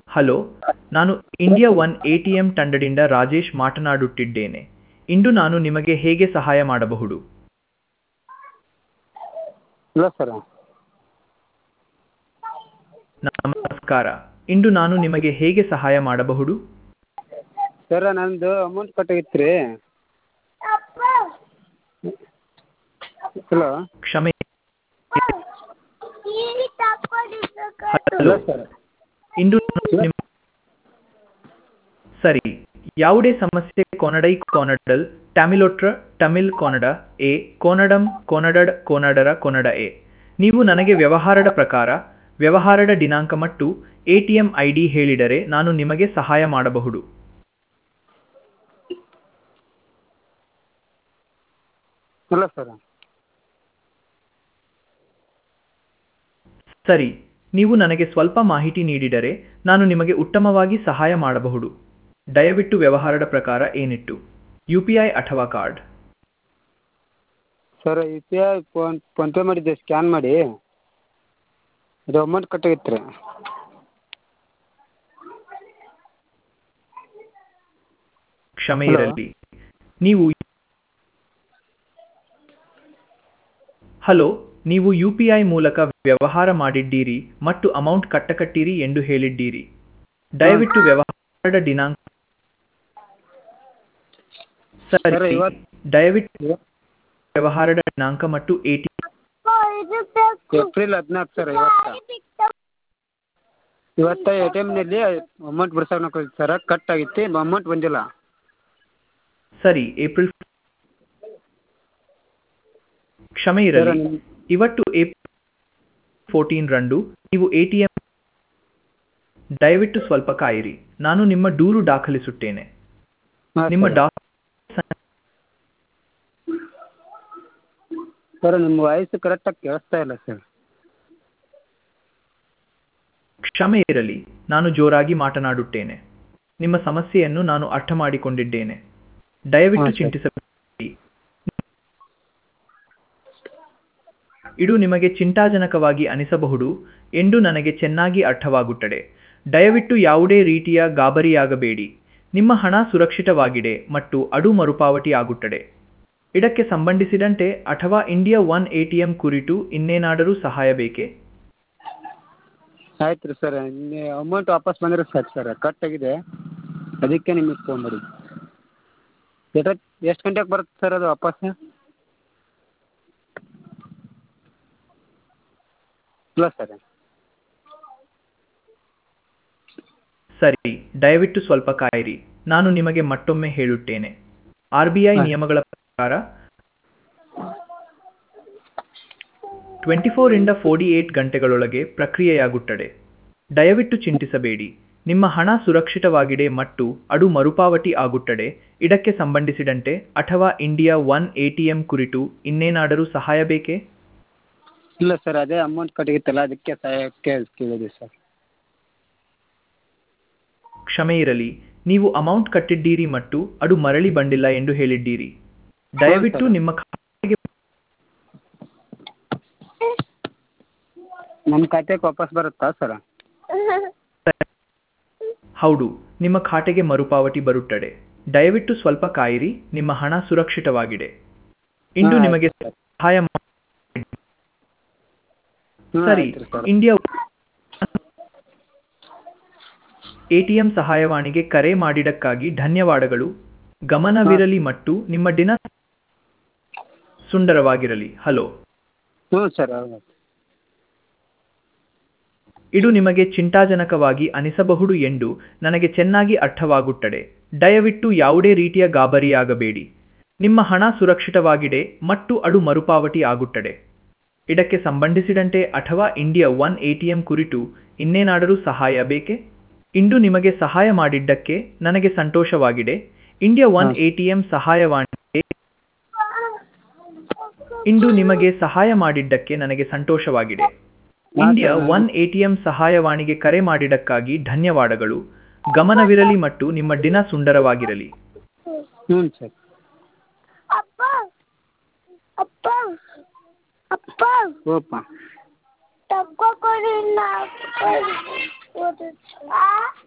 Hello ನಾನು India one A T M ತಂಡದಿಂದ ರಾಜೇಶ್ ಮಾತನಾಡುತ್ತಿದ್ದೇನೆ ಇಂದು ನಾನು ನಿಮಗೆ ಹೇಗೆ ಸಹಾಯ ಮಾಡಬಹುದು ಇಲ್ಲ ಸರ್ ನಮಸ್ಕಾರ ಇಂದು ನಾನು ನಿಮಗೆ ಹೇಗೆ ಸಹಾಯ ಮಾಡಬಹುದು ಸರ್ ನಂದು ಅಮೌಂಟ್ ಕಟ್ಟಾಗಿತ್ತು ರೀ ಹಲೋ ಕ್ಷಮೆ ಹಲೋ ಹಲೋ ಸರ್ ಇಂದು ನಿಮ್ ಸರಿ ಯಾವುದೇ ಸಮಸ್ಯೆ ಕೊನಡೈ ಕೊನಡಲ್ ಟ್ಯಾಮಿಲೋಟ್ರ ತಮಿಳ್ ಕೊನಡ ಎ ಕೊನಡಂ ಕೊನಡಡ್ ಕೊನಡರ ಕೊನಡ ಎ ನೀವು ನನಗೆ ವ್ಯವಹಾರದ ಪ್ರಕಾರ ವ್ಯವಹಾರದ ದಿನಾಂಕ ಮತ್ತು A T M I D ಹೇಳಿದರೆ ನಾನು ನಿಮಗೆ ಸಹಾಯ ಮಾಡಬಹುದು ಇಲ್ಲ ಸರ್ ಸರಿ ನೀವು ನನಗೆ ಸ್ವಲ್ಪ ಮಾಹಿತಿ ನೀಡಿದರೆ ನಾನು ನಿಮಗೆ ಉತ್ತಮವಾಗಿ ಸಹಾಯ ಮಾಡಬಹುದು ದಯವಿಟ್ಟು ವ್ಯವಹಾರದ ಪ್ರಕಾರ ಏನಿತ್ತು ಯು ಪಿ ಐ ಅಥವಾ card sir U P I phone PhonePe ಮಾಡಿದ್ದೆ ಸ್ಕ್ಯಾನ್ ಮಾಡಿ ಅದು ಅಮೌಂಟ್ ಕಟ್ಟಾಗಿತ್ತು ರೀ ಕ್ಷಮೆ Hello. ಇರಲಿ ನೀವು ಹಲೋ ನೀವು ಯು ಪಿ ಐ ಮೂಲಕ ವ್ಯವಹಾರ ಮಾಡಿದ್ದೀರಿ ಮತ್ತು ಅಮೌಂಟ್ ಕಟ್ಟಕಟ್ಟಿರಿ ಎಂದು ಹೇಳಿದ್ದೀರಿ ದಯವಿಟ್ಟು ವ್ಯವಹಾರದ ದಿನಾಂಕ ಸರ್, ಸರಿ ಇವತ್ತು- ದಯವಿಟ್ಟು ವ್ಯವಹಾರದ ದಿನಾಂಕ ಮತ್ತು ಎ ಟಿ ಏಪ್ರಿಲ್ ಹದಿನಾಲ್ಕು ಸರ್ ಇವತ್ತು ಇವತ್ತು ಎ ಟಿ ಎಮ್ನಲ್ಲಿ ಅಮೌಂಟ್ ಬಿಡ್ಸೋಕೆ ಸರ್ ಕಟ್ ಆಗಿತ್ತು ಅಮೌಂಟ್ ಬಂದಿಲ್ಲ ಸರಿ ಏಪ್ರಿಲ್ ಕ್ಷಮೆ ಸರ್ ಇರಲಿ ನಿಮ್- ಇವತ್ತು ಏಪ್ರಿಲ್ ಫೋರ್ಟೀನ್ ರಂದು ನೀವು ಎಟಿಎಂ ದಯವಿಟ್ಟು ಸ್ವಲ್ಪ ಕಾಯಿರಿ ನಾನು ನಿಮ್ಮ ದೂರು ದಾಖಲಿಸುತ್ತೇನೆ ಹಾಂ ನಿಮ್ಮ ಸರ್. ಡಾ ಸರ್ ನಿಮ್ಮ ವಾಯ್ಸ್ ಕರೆಕ್ಟಾಗಿ ಕೇಳಿಸ್ತಾ ಇಲ್ಲ ಸರ್ ಕ್ಷಮೆ ಇರಲಿ ನಾನು ಜೋರಾಗಿ ಮಾತನಾಡುತ್ತೇನೆ ನಿಮ್ಮ ಸಮಸ್ಯೆಯನ್ನು ನಾನು ಅರ್ಥ ಮಾಡಿಕೊಂಡಿದ್ದೇನೆ ದಯವಿಟ್ಟು ಹಾಂ, ಸರ್. ಚಿಂತಿಸಬೇಡಿ ಇದು ನಿಮಗೆ ಚಿಂತಾಜನಕವಾಗಿ ಅನಿಸಬಹುದು ಎಂದು ನನಗೆ ಚೆನ್ನಾಗಿ ಅರ್ಥವಾಗುತ್ತದೆ ದಯವಿಟ್ಟು ಯಾವುದೇ ರೀತಿಯ ಗಾಬರಿಯಾಗಬೇಡಿ ನಿಮ್ಮ ಹಣ ಸುರಕ್ಷಿತವಾಗಿದೆ ಮತ್ತು ಅದು ಮರುಪಾವತಿ ಆಗುತ್ತದೆ ಇದಕ್ಕೆ ಸಂಬಂಧಿಸಿದಂತೆ ಅಥವಾ ಇಂಡಿಯಾ ಒನ್ ಎಟಿಎಂ ಕುರಿತು ಇನ್ನೇನಾದರೂ ಸಹಾಯ ಬೇಕೇ ಆಯ್ತು ರೀ ಸರ್ ಅಮೌಂಟ್ ವಾಪಸ್ ಬಂದರೆ ಸಾಕು ಸರ್ ಕಟ್ ಆಗಿದೆ ಅದಕ್ಕೆ ನಿಮಗೆ ಫೋನ್ ಮಾಡಿದ್ದು ಎಷ್ಟೊತ್ತು ಎಷ್ಟು ಗಂಟೆಗೆ ಬರುತ್ತೆ ಸರ್ ಅದು ವಾಪಸ್ ಇಲ್ಲ ಸರ್ ಸರಿ ದಯವಿಟ್ಟು ಸ್ವಲ್ಪ ಕಾಯಿರಿ ನಾನು ನಿಮಗೆ ಮತ್ತೊಮ್ಮೆ ಹೇಳುತ್ತೇನೆ ಆರ್ ಬಿ ಐ ಹಾ. ನಿಯಮಗಳ ಪ್ರಕಾರ ಟ್ವೆಂಟಿ ಫೋರ್ ಇಂದ ಫೋರ್ಟಿ ಏಟ್ ಗಂಟೆಗಳೊಳಗೆ ಪ್ರಕ್ರಿಯೆಯಾಗುತ್ತದೆ ದಯವಿಟ್ಟು ಚಿಂತಿಸಬೇಡಿ ನಿಮ್ಮ ಹಣ ಸುರಕ್ಷಿತವಾಗಿದೆ ಮತ್ತು ಅದು ಮರುಪಾವತಿ ಆಗುತ್ತದೆ ಇದಕ್ಕೆ ಸಂಬಂಧಿಸಿದಂತೆ ಅಥವಾ ಇಂಡಿಯಾ ಒನ್ ಎಟಿಎಂ ಕುರಿತು ಇನ್ನೇನಾದರೂ ಸಹಾಯ ಬೇಕೇ ಇಲ್ಲ ಸರ್ ಅದೇ ಅಮೌಂಟ್ ಕಟ್ಟಿಗಿತ್ತಲ್ಲ ಅದಕ್ಕೆ ಸಹಾಯಕ್ಕೆ ಕೇಳಿದ್ವಿ ಸರ್ ಕ್ಷಮೆ ಇರಲಿ ನೀವು ಅಮೌಂಟ್ ಕಟ್ಟಿದ್ದೀರಿ ಮತ್ತು ಅದು ಮರಳಿ ಬಂದಿಲ್ಲ ಎಂದು ಹೇಳಿದ್ದೀರಿ ದಯವಿಟ್ಟು ಸರ್. ನಿಮ್ಮ ಖಾತೆಗೆ ನಮ್ಮ ಖಾತೆಗೆ ವಾಪಸ್ ಬರುತ್ತಾ ಸರ್ ಹೌದು ನಿಮ್ಮ ಖಾತೆಗೆ ಮರುಪಾವತಿ ಬರುತ್ತದೆ ದಯವಿಟ್ಟು ಸ್ವಲ್ಪ ಕಾಯಿರಿ ನಿಮ್ಮ ಹಣ ಸುರಕ್ಷಿತವಾಗಿದೆ ಇಂದು ಹಾ, ನಿಮಗೆ ಆಯ್ತು ಸರ್. ಸಹಾಯ ಮಾ- ಹ್ಮ್, ಸರಿ ಆಯ್ತು ಸರ್. ಇಂಡಿಯಾ ಎಟಿಎಂ ಸಹಾಯವಾಣಿಗೆ ಕರೆ ಮಾಡಿದ್ದಕ್ಕಾಗಿ ಧನ್ಯವಾದಗಳು ಗಮನವಿರಲಿ ಮತ್ತು ನಿಮ್ಮ ದಿನ ಸುಂದರವಾಗಿರಲಿ ಹಲೋ ಹ್ಞೂ ಸರ್ ಹೌದು ಇದು ನಿಮಗೆ ಚಿಂತಾಜನಕವಾಗಿ ಅನಿಸಬಹುದು ಎಂದು ನನಗೆ ಚೆನ್ನಾಗಿ ಅರ್ಥವಾಗುತ್ತದೆ ದಯವಿಟ್ಟು ಯಾವುದೇ ರೀತಿಯ ಗಾಬರಿಯಾಗಬೇಡಿ ನಿಮ್ಮ ಹಣ ಸುರಕ್ಷಿತವಾಗಿದೆ ಮತ್ತು ಅದು ಮರುಪಾವತಿ ಆಗುತ್ತದೆ ಇದಕ್ಕೆ ಸಂಬಂಧಿಸಿದಂತೆ ಅಥವಾ ಇಂಡಿಯಾ ಒನ್ ಎಟಿಎಂ ಕುರಿತು ಇನ್ನೇನಾದರೂ ಸಹಾಯ ಬೇಕೇ ಇಂದು ನಿಮಗೆ ಸಹಾಯ ಮಾಡಿದ್ದಕ್ಕೆ ನನಗೆ ಸಂತೋಷವಾಗಿದೆ ಇಂಡಿಯಾ ಒನ್ ಹಾ. ಎಟಿಎಂ ಸಹಾಯವಾಣಿಗೆ ಇಂದು ನಿಮಗೆ ಸಹಾಯ ಮಾಡಿದ್ದಕ್ಕೆ ನನಗೆ ಸಂತೋಷವಾಗಿದೆ ಹಾ, ಇಂಡಿಯಾ ಸರ್. ಒನ್ ಎಟಿಎಂ ಸಹಾಯವಾಣಿಗೆ ಕರೆ ಮಾಡಿದ್ದಕ್ಕಾಗಿ ಧನ್ಯವಾದಗಳು ಗಮನವಿರಲಿ ಮತ್ತು ನಿಮ್ಮ ದಿನ ಸುಂದರವಾಗಿರಲಿ ಹ್ಞೂ ಸರ್ ಅಪ್ಪ ಅಪ್ಪ ಅಪ್ಪ ಓಪ ತಪ್ಪ ಕೊಡಿ ನಾ